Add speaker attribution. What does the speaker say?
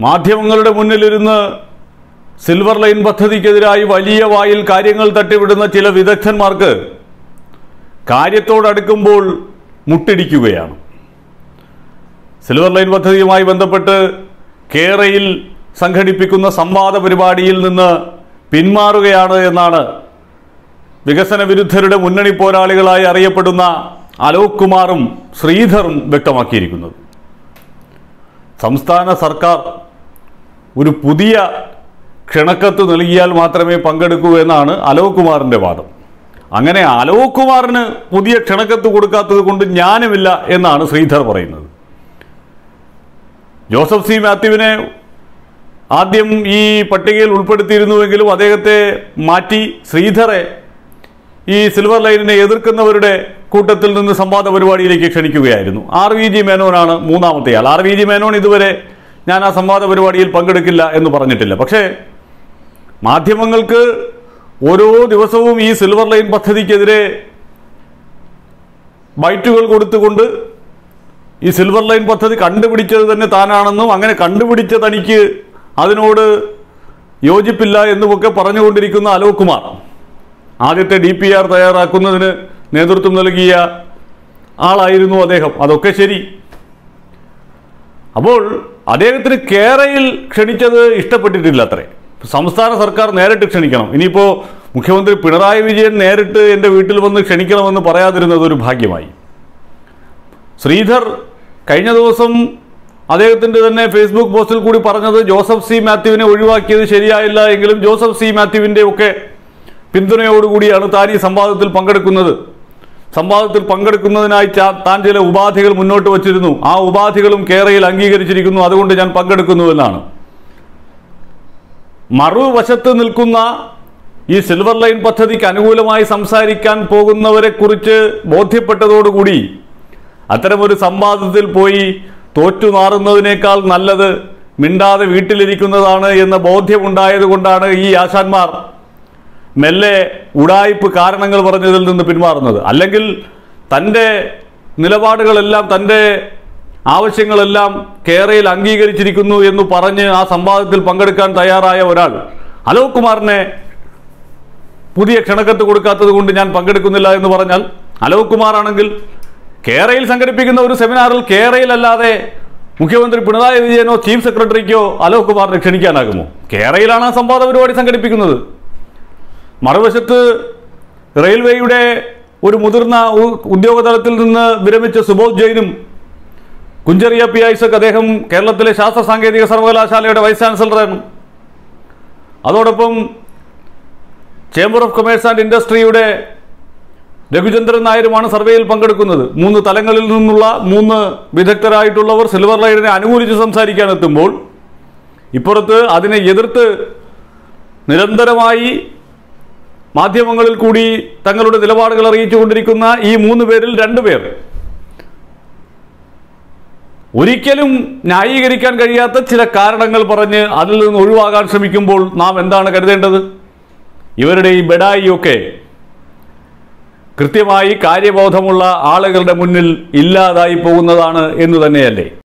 Speaker 1: മാധ്യമങ്ങളുടെ മുന്നിലിരുന്ന് silver line പദ്ധതിക്കെതിരായി വലിയ വായിൽ കാര്യങ്ങൾ തട്ടിവിടുന്ന ചില വിദഗ്ധന്മാർക്ക് കാര്യത്തോടടുക്കുമ്പോൾ മുട്ടിടിക്കുകയാണ് സിൽവർ ലൈൻ പദ്ധതിയുമായി ബന്ധപ്പെട്ട് കേരയിൽ സംഘടിപ്പിക്കുന്ന സംവാദ പരിപാടിയിൽ നിന്ന് പിന്മാറുകയാണ് എന്നാണ് വികസന വിരുദ്ധരുടെ മുന്നണി പോരാളികളായി അറിയപ്പെടുന്ന അലോക് കുമാറും ശ്രീധറും വ്യക്തമാക്കിയിരിക്കുന്നത് സംസ്ഥാന സർക്കാർ ഒരു പുതിയ ക്ഷണക്കത്ത് നൽകിയാൽ മാത്രമേ പങ്കെടുക്കൂ എന്നാണ് അലോക് കുമാറിൻ്റെ വാദം അങ്ങനെ അലോക് കുമാറിന് പുതിയ ക്ഷണക്കത്ത് കൊടുക്കാത്തത് കൊണ്ട് ജ്ഞാനമില്ല എന്നാണ് ശ്രീധർ പറയുന്നത് ജോസഫ് സി മാത്യുവിനെ ആദ്യം ഈ പട്ടികയിൽ ഉൾപ്പെടുത്തിയിരുന്നുവെങ്കിലും അദ്ദേഹത്തെ മാറ്റി ശ്രീധറെ ഈ സിൽവർ ലൈനിനെ എതിർക്കുന്നവരുടെ കൂട്ടത്തിൽ നിന്ന് സംവാദ പരിപാടിയിലേക്ക് ക്ഷണിക്കുകയായിരുന്നു ആർ വി ജി മേനോനാണ് മൂന്നാമത്തെ ആൾ ആർ വി ജി മേനോൻ ഇതുവരെ ഞാൻ ആ സംവാദ പരിപാടിയിൽ പങ്കെടുക്കില്ല എന്ന് പറഞ്ഞിട്ടില്ല പക്ഷേ മാധ്യമങ്ങൾക്ക് ഓരോ ദിവസവും ഈ സിൽവർ ലൈൻ പദ്ധതിക്കെതിരെ ബൈറ്റുകൾ കൊടുത്തുകൊണ്ട് ഈ സിൽവർ ലൈൻ പദ്ധതി കണ്ടുപിടിച്ചത് തന്നെ താനാണെന്നും അങ്ങനെ കണ്ടുപിടിച്ച തനിക്ക് അതിനോട് യോജിപ്പില്ല എന്നുമൊക്കെ പറഞ്ഞുകൊണ്ടിരിക്കുന്ന അലോക് കുമാർ ആദ്യത്തെ ഡി പി ആർ തയ്യാറാക്കുന്നതിന് നേതൃത്വം നൽകിയ ആളായിരുന്നു അദ്ദേഹം അതൊക്കെ ശരി അപ്പോൾ അദ്ദേഹത്തിന് കേരയിൽ ക്ഷണിച്ചത് ഇഷ്ടപ്പെട്ടിട്ടില്ല അത്രേ സംസ്ഥാന സർക്കാർ നേരിട്ട് ക്ഷണിക്കണം ഇനിയിപ്പോൾ മുഖ്യമന്ത്രി പിണറായി വിജയൻ നേരിട്ട് എൻ്റെ വീട്ടിൽ വന്ന് ക്ഷണിക്കണമെന്ന് പറയാതിരുന്നത് ഒരു ഭാഗ്യമായി ശ്രീധർ കഴിഞ്ഞ ദിവസം അദ്ദേഹത്തിൻ്റെ തന്നെ ഫേസ്ബുക്ക് പോസ്റ്റിൽ കൂടി പറഞ്ഞത് ജോസഫ് സി മാത്യുവിനെ ഒഴിവാക്കിയത് ശരിയായില്ല എങ്കിലും ജോസഫ് സി മാത്യുവിൻ്റെ ഒക്കെ പിന്തുണയോടുകൂടിയാണ് താൻ ഈ സംവാദത്തിൽ പങ്കെടുക്കുന്നത് സംവാദത്തിൽ പങ്കെടുക്കുന്നതിനായി ചാ- താൻ ചില ഉപാധികൾ മുന്നോട്ട് വച്ചിരുന്നു ആ ഉപാധികളും കേരയിൽ അംഗീകരിച്ചിരിക്കുന്നു അതുകൊണ്ട് ഞാൻ പങ്കെടുക്കുന്നു എന്നാണ് മറുവശത്ത് നിൽക്കുന്ന ഈ സിൽവർ ലൈൻ പദ്ധതിക്ക് അനുകൂലമായി സംസാരിക്കാൻ പോകുന്നവരെ കുറിച്ച് ബോധ്യപ്പെട്ടതോടുകൂടി അത്തരമൊരു സംവാദത്തിൽ പോയി തോറ്റു നാറുന്നതിനേക്കാൾ നല്ലത് മിണ്ടാതെ വീട്ടിലിരിക്കുന്നതാണ് എന്ന ബോധ്യമുണ്ടായത് കൊണ്ടാണ് ഈ ആശാന്മാർ മെല്ലെ ഉടായ്പ് കാരണങ്ങൾ പറഞ്ഞതിൽ നിന്ന് പിന്മാറുന്നത് അല്ലെങ്കിൽ തൻ്റെ നിലപാടുകളെല്ലാം തൻ്റെ ആവശ്യങ്ങളെല്ലാം കേരയിൽ അംഗീകരിച്ചിരിക്കുന്നു എന്ന് പറഞ്ഞ് ആ സംവാദത്തിൽ പങ്കെടുക്കാൻ തയ്യാറായ ഒരാൾ അലോക് കുമാറിനെ പുതിയ ക്ഷണക്കത്ത് കൊടുക്കാത്തത് കൊണ്ട് ഞാൻ പങ്കെടുക്കുന്നില്ല എന്ന് പറഞ്ഞാൽ അലോക് കുമാർ ആണെങ്കിൽ കേരയിൽ സംഘടിപ്പിക്കുന്ന ഒരു സെമിനാറിൽ കേരയിലല്ലാതെ മുഖ്യമന്ത്രി പിണറായി വിജയനോ ചീഫ് സെക്രട്ടറിക്കോ അലോക് കുമാറിനെ ക്ഷണിക്കാനാകുമോ കേരയിലാണ് ആ സംവാദ പരിപാടി സംഘടിപ്പിക്കുന്നത് മറുവശത്ത് റെയിൽവേയുടെ ഒരു മുതിർന്ന ഉ- ഉദ്യോഗതലത്തിൽ നിന്ന് വിരമിച്ച സുബോധ് ജെയിനും കുഞ്ചറിയ പി ഐസക് അദ്ദേഹം കേരളത്തിലെ ശാസ്ത്ര സാങ്കേതിക സർവകലാശാലയുടെ വൈസ് ചാൻസലറാണ് അതോടൊപ്പം ചേംബർ ഓഫ് കൊമേഴ്സ് ആൻഡ് ഇൻഡസ്ട്രിയുടെ രഘുചന്ദ്രൻ നായരുമാണ് സർവേയിൽ പങ്കെടുക്കുന്നത് മൂന്ന് തലങ്ങളിൽ നിന്നുള്ള മൂന്ന് വിദഗ്ധരായിട്ടുള്ളവർ സിൽവർ ലൈനിനെ അനുകൂലിച്ച് സംസാരിക്കാൻ എത്തുമ്പോൾ ഇപ്പുറത്ത് അതിനെ എതിർത്ത് നിരന്തരമായി മാധ്യമങ്ങളിൽ കൂടി തങ്ങളുടെ നിലപാടുകൾ അറിയിച്ചുകൊണ്ടിരിക്കുന്ന ഈ മൂന്ന് പേരിൽ രണ്ടുപേർ ഒരിക്കലും ന്യായീകരിക്കാൻ കഴിയാത്ത ചില കാരണങ്ങൾ പറഞ്ഞ് അതിൽ നിന്ന് ഒഴിവാകാൻ ശ്രമിക്കുമ്പോൾ നാം എന്താണ് കരുതേണ്ടത് ഇവരുടെ ഈ ബെഡായിയൊക്കെ കൃത്യമായി കാര്യബോധമുള്ള ആളുകളുടെ മുന്നിൽ ഇല്ലാതായി പോകുന്നതാണ് എന്ന് തന്നെയല്ലേ